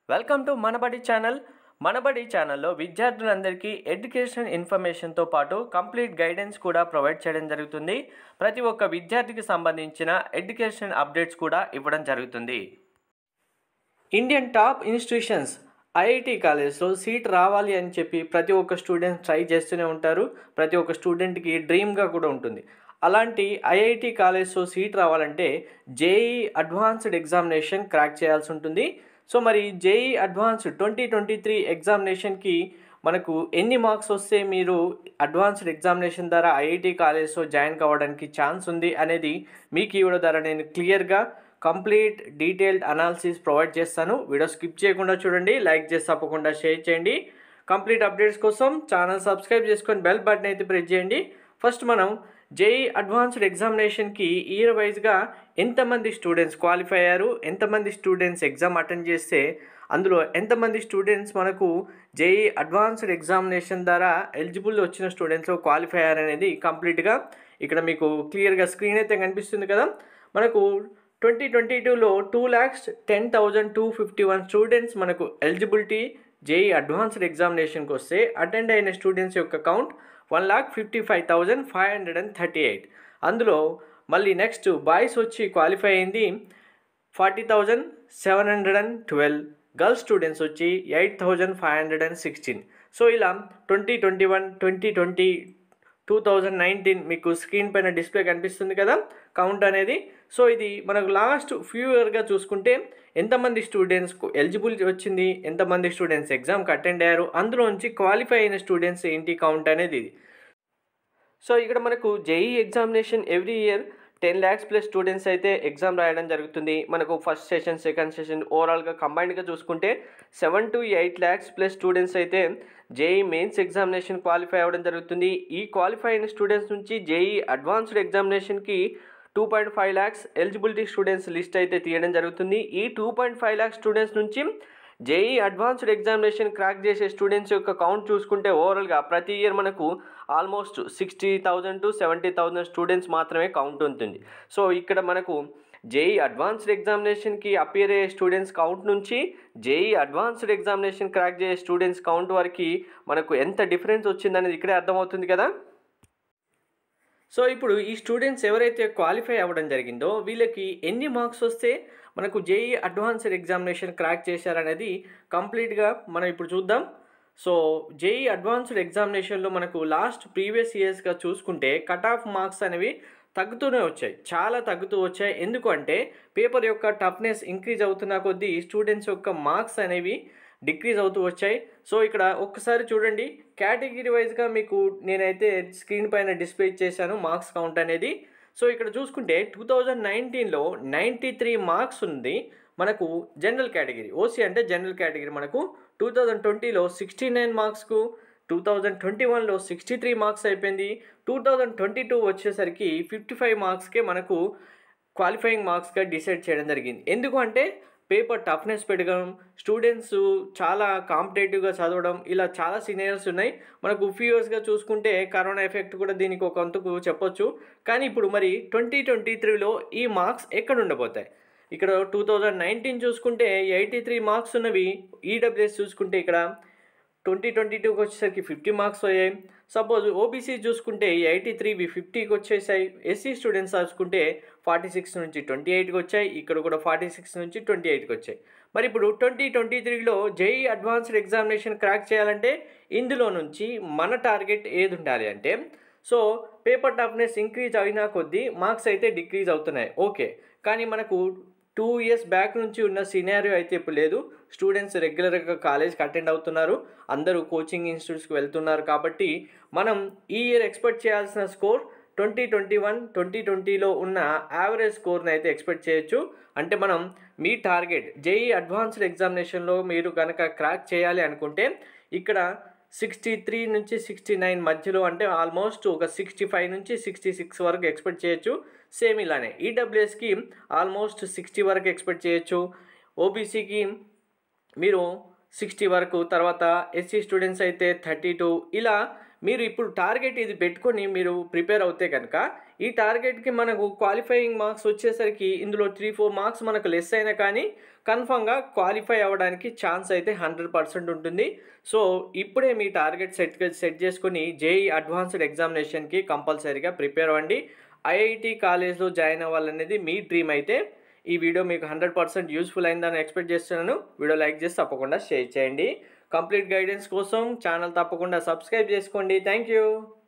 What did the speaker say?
welcome to Manabadi channel Manabadi ఛానల్లో విద్యార్థులందరికీ education ఇన్ఫర్మేషన్తో పాటు కంప్లీట్ గైడెన్స్ కూడా ప్రొవైడ్ చేయడం జరుగుతుంది ప్రతి ఒక్క విద్యార్థికి సంబంధించిన ఎడ్యుకేషన్ అప్డేట్స్ కూడా ఇవ్వడం జరుగుతుంది ఇండియన్ టాప్ ఇన్స్టిట్యూషన్స్ ఐఐటి కాలేజ్లో సీట్ రావాలి అని చెప్పి ప్రతి ఒక్క స్టూడెంట్ ట్రై చేస్తూనే ఉంటారు ప్రతి ఒక్క స్టూడెంట్కి డ్రీమ్గా కూడా ఉంటుంది అలాంటి ఐఐటి కాలేజ్లో సీట్ రావాలంటే జేఈ అడ్వాన్స్డ్ ఎగ్జామినేషన్ క్రాక్ చేయాల్సి ఉంటుంది సో మరి JEE advanced twenty twenty three ఎగ్జామినేషన్కి మనకు ఎన్ని మార్క్స్ వస్తే మీరు అడ్వాన్స్డ్ ఎగ్జామినేషన్ ద్వారా ఐఐటి కాలేజ్లో జాయిన్ కావడానికి ఛాన్స్ ఉంది అనేది మీకు ఇవ్వడం ద్వారా నేను క్లియర్గా కంప్లీట్ డీటెయిల్డ్ అనాలిసిస్ ప్రొవైడ్ చేస్తాను వీడియో స్కిప్ చేయకుండా చూడండి లైక్ చేసి తప్పకుండా షేర్ చేయండి కంప్లీట్ అప్డేట్స్ కోసం ఛానల్ సబ్స్క్రైబ్ చేసుకొని బెల్ బటన్ అయితే ప్రెస్ చేయండి ఫస్ట్ మనం జేఈ అడ్వాన్స్డ్ ఎగ్జామినేషన్కి ఇయర్ వైజ్గా ఎంతమంది స్టూడెంట్స్ క్వాలిఫై అయ్యారు ఎంతమంది స్టూడెంట్స్ ఎగ్జామ్ అటెండ్ చేస్తే అందులో ఎంతమంది స్టూడెంట్స్ మనకు జేఈ అడ్వాన్స్డ్ ఎగ్జామినేషన్ ద్వారా ఎలిజిబుల్ వచ్చిన స్టూడెంట్స్ క్వాలిఫై అయ్యారు అనేది కంప్లీట్గా ఇక్కడ మీకు క్లియర్గా స్క్రీన్ అయితే కనిపిస్తుంది కదా మనకు ట్వంటీ ట్వంటీ టూలో two lakhs ten thousand two fifty one students మనకు ఎలిజిబిలిటీ జేఈ అడ్వాన్స్డ్ ఎగ్జామినేషన్కి వస్తే అటెండ్ అయిన స్టూడెంట్స్ యొక్క count one lakh fifty five thousand five hundred and thirty eight అందులో మళ్ళీ నెక్స్ట్ బాయ్స్ వచ్చి క్వాలిఫై అయింది forty thousand seven hundred and twelve girls students వచ్చి eight thousand five hundred and sixteen so ఇలా twenty twenty one twenty twenty two thousand nineteen మీకు screen పైన display కనిపిస్తుంది కదా కౌంట్ అనేది సో ఇది మనకు లాస్ట్ ఫ్యూ ఇయర్గా చూసుకుంటే ఎంతమంది స్టూడెంట్స్కు ఎలిజిబిలిటీ వచ్చింది ఎంతమంది స్టూడెంట్స్ ఎగ్జామ్కి అటెండ్ అయ్యారు అందులో నుంచి క్వాలిఫై అయిన స్టూడెంట్స్ ఏంటి కౌంట్ అనేది ఇది సో ఇక్కడ మనకు JEE examination every year ten lakhs plus students అయితే ఎగ్జామ్ రాయడం జరుగుతుంది మనకు ఫస్ట్ సెషన్ సెకండ్ సెషన్ ఓవరాల్గా కంబైన్డ్గా చూసుకుంటే seven to eight lakhs plus students అయితే జేఈ మెయిన్స్ ఎగ్జామినేషన్ క్వాలిఫై అవ్వడం జరుగుతుంది ఈ క్వాలిఫై అయిన స్టూడెంట్స్ నుంచి జేఈ అడ్వాన్స్డ్ ఎగ్జామినేషన్కి two point five lakhs eligibility students list అయితే తీయడం జరుగుతుంది ఈ two point five lakhs students నుంచి జేఈ అడ్వాన్స్డ్ ఎగ్జామినేషన్ క్రాక్ చేసే స్టూడెంట్స్ యొక్క కౌంట్ చూసుకుంటే ఓవరాల్గా ప్రతి ఇయర్ మనకు almost sixty thousand to seventy thousand students మాత్రమే కౌంట్ ఉంటుంది సో ఇక్కడ మనకు జేఈ అడ్వాన్స్డ్ ఎగ్జామినేషన్కి అపియర్ అయ్యే స్టూడెంట్స్ కౌంట్ నుంచి జేఈ అడ్వాన్స్డ్ ఎగ్జామినేషన్ క్రాక్ చేసే స్టూడెంట్స్ కౌంట్ వరకు మనకు ఎంత డిఫరెన్స్ వచ్చిందనేది ఇక్కడే అర్థమవుతుంది కదా సో ఇప్పుడు ఈ స్టూడెంట్స్ ఎవరైతే క్వాలిఫై అవ్వడం జరిగిందో వీళ్ళకి ఎన్ని మార్క్స్ వస్తే మనకు జేఈ అడ్వాన్స్డ్ ఎగ్జామినేషన్ క్రాక్ చేశారనేది కంప్లీట్గా మనం ఇప్పుడు చూద్దాం సో జేఈ అడ్వాన్స్డ్ ఎగ్జామినేషన్లో మనకు లాస్ట్ ప్రీవియస్ ఇయర్స్గా చూసుకుంటే కట్ ఆఫ్ మార్క్స్ అనేవి తగ్గుతూనే వచ్చాయి చాలా తగ్గుతూ వచ్చాయి ఎందుకంటే పేపర్ యొక్క టఫ్నెస్ ఇంక్రీజ్ అవుతున్న కొద్దీ స్టూడెంట్స్ యొక్క మార్క్స్ అనేవి డిక్రీజ్ అవుతూ వచ్చాయి సో ఇక్కడ ఒక్కసారి చూడండి కేటగిరీ వైజ్గా మీకు నేనైతే స్క్రీన్ పైన డిస్ప్లే చేశాను మార్క్స్ కౌంట్ అనేది సో ఇక్కడ చూసుకుంటే టూ థౌజండ్ నైన్టీన్లో నైంటీ త్రీ మార్క్స్ ఉంది మనకు జనరల్ కేటగిరీ ఓసీ అంటే జనరల్ కేటగిరీ మనకు టూ థౌజండ్ ట్వంటీలో సిక్స్టీ నైన్ మార్క్స్కు టూ థౌజండ్ ట్వంటీ వన్లో సిక్స్టీ త్రీ మార్క్స్ అయిపోయింది టూ థౌజండ్ ట్వంటీ టూ వచ్చేసరికి ఫిఫ్టీ ఫైవ్ మార్క్స్కే మనకు క్వాలిఫైయింగ్ మార్క్స్గా డిసైడ్ చేయడం జరిగింది ఎందుకు అంటే పేపర్ టఫ్నెస్ పెరగడం స్టూడెంట్స్ చాలా కాంపిటేటివ్గా చదవడం ఇలా చాలా సీనియర్స్ ఉన్నాయి మనకు ఫ్యూ ఇయర్స్గా చూసుకుంటే కరోనా ఎఫెక్ట్ కూడా దీనికి ఒక అంతుకు చెప్పొచ్చు కానీ ఇప్పుడు మరి ట్వంటీ ట్వంటీ త్రీలో ఈ మార్క్స్ ఎక్కడ ఉండబోతాయి ఇక్కడ టూ థౌజండ్ నైన్టీన్ చూసుకుంటే ఎయిటీ త్రీ మార్క్స్ ఉన్నవి ఈడబ్ల్యూఎస్ చూసుకుంటే ఇక్కడ ట్వంటీ ట్వంటీ టూకి వచ్చేసరికి ఫిఫ్టీ మార్క్స్ అయ్యాయి సపోజ్ ఓబీసీ చూసుకుంటే ఎయిటీ త్రీవి ఫిఫ్టీకి వచ్చేసాయి ఎస్సీ స్టూడెంట్స్ చూసుకుంటే ఫార్టీ సిక్స్ నుంచి ట్వంటీ ఎయిట్కి వచ్చాయి ఇక్కడ కూడా ఫార్టీ సిక్స్ నుంచి ట్వంటీ ఎయిట్కి వచ్చాయి మరి ఇప్పుడు ట్వంటీ ట్వంటీ త్రీలో జేఈ అడ్వాన్స్డ్ ఎగ్జామినేషన్ క్రాక్ చేయాలంటే ఇందులో నుంచి మన టార్గెట్ ఏది ఉండాలి అంటే సో పేపర్ టఫ్నెస్ ఇంక్రీజ్ అయినా కొద్దీ మార్క్స్ అయితే డిక్రీజ్ అవుతున్నాయి ఓకే కానీ మనకు టూ ఇయర్స్ బ్యాక్ నుంచి ఉన్న సినారియో అయితే ఇప్పుడు లేదు స్టూడెంట్స్ రెగ్యులర్గా కాలేజ్కి అటెండ్ అవుతున్నారు అందరూ కోచింగ్ ఇన్స్టిట్యూట్స్కి వెళ్తున్నారు కాబట్టి మనం ఈ ఇయర్ ఎక్స్పెక్ట్ చేయాల్సిన score twenty twenty one twenty ట్వంటీలో ఉన్న యావరేజ్ స్కోర్ని అయితే ఎక్స్పెక్ట్ చేయొచ్చు అంటే మనం మీ టార్గెట్ జేఈ అడ్వాన్స్డ్ ఎగ్జామినేషన్లో మీరు కనుక క్రాక్ చేయాలి అనుకుంటే ఇక్కడ సిక్స్టీ త్రీ నుంచి సిక్స్టీ నైన్ మధ్యలో అంటే ఆల్మోస్ట్ ఒక సిక్స్టీ ఫైవ్ నుంచి సిక్స్టీ సిక్స్ వరకు ఎక్స్పెక్ట్ చేయొచ్చు సేమ్ ఇలానే ఈడబ్ల్యూఎస్కి ఆల్మోస్ట్ సిక్స్టీ వరకు ఎక్స్పెక్ట్ చేయొచ్చు ఓబీసీకి మీరు సిక్స్టీ వరకు తర్వాత ఎస్సీ స్టూడెంట్స్ అయితే థర్టీ టూ ఇలా మీరు ఇప్పుడు టార్గెట్ ఇది పెట్టుకొని మీరు ప్రిపేర్ అవుతే కనుక ఈ టార్గెట్కి మనకు క్వాలిఫైయింగ్ మార్క్స్ వచ్చేసరికి ఇందులో త్రీ ఫోర్ మార్క్స్ మనకు లెస్ అయినా కానీ కన్ఫామ్గా క్వాలిఫై అవ్వడానికి ఛాన్స్ అయితే హండ్రెడ్ పర్సెంట్ ఉంటుంది సో ఇప్పుడే మీ టార్గెట్ సెట్ సెట్ చేసుకుని జేఈ అడ్వాన్స్డ్ ఎగ్జామినేషన్కి కంపల్సరీగా ప్రిపేర్ అవ్వండి ఐఐటి కాలేజ్లో జాయిన్ అవ్వాలనేది మీ డ్రీమ్ అయితే ఈ వీడియో మీకు హండ్రెడ్ పర్సెంట్ యూస్ఫుల్ అయిందని ఎక్స్పెక్ట్ చేస్తున్నాను వీడియో లైక్ చేసి తప్పకుండా షేర్ చేయండి కంప్లీట్ గైడెన్స్ కోసం ఛానల్ తప్పకుండా సబ్స్క్రైబ్ చేసుకోండి థ్యాంక్ యూ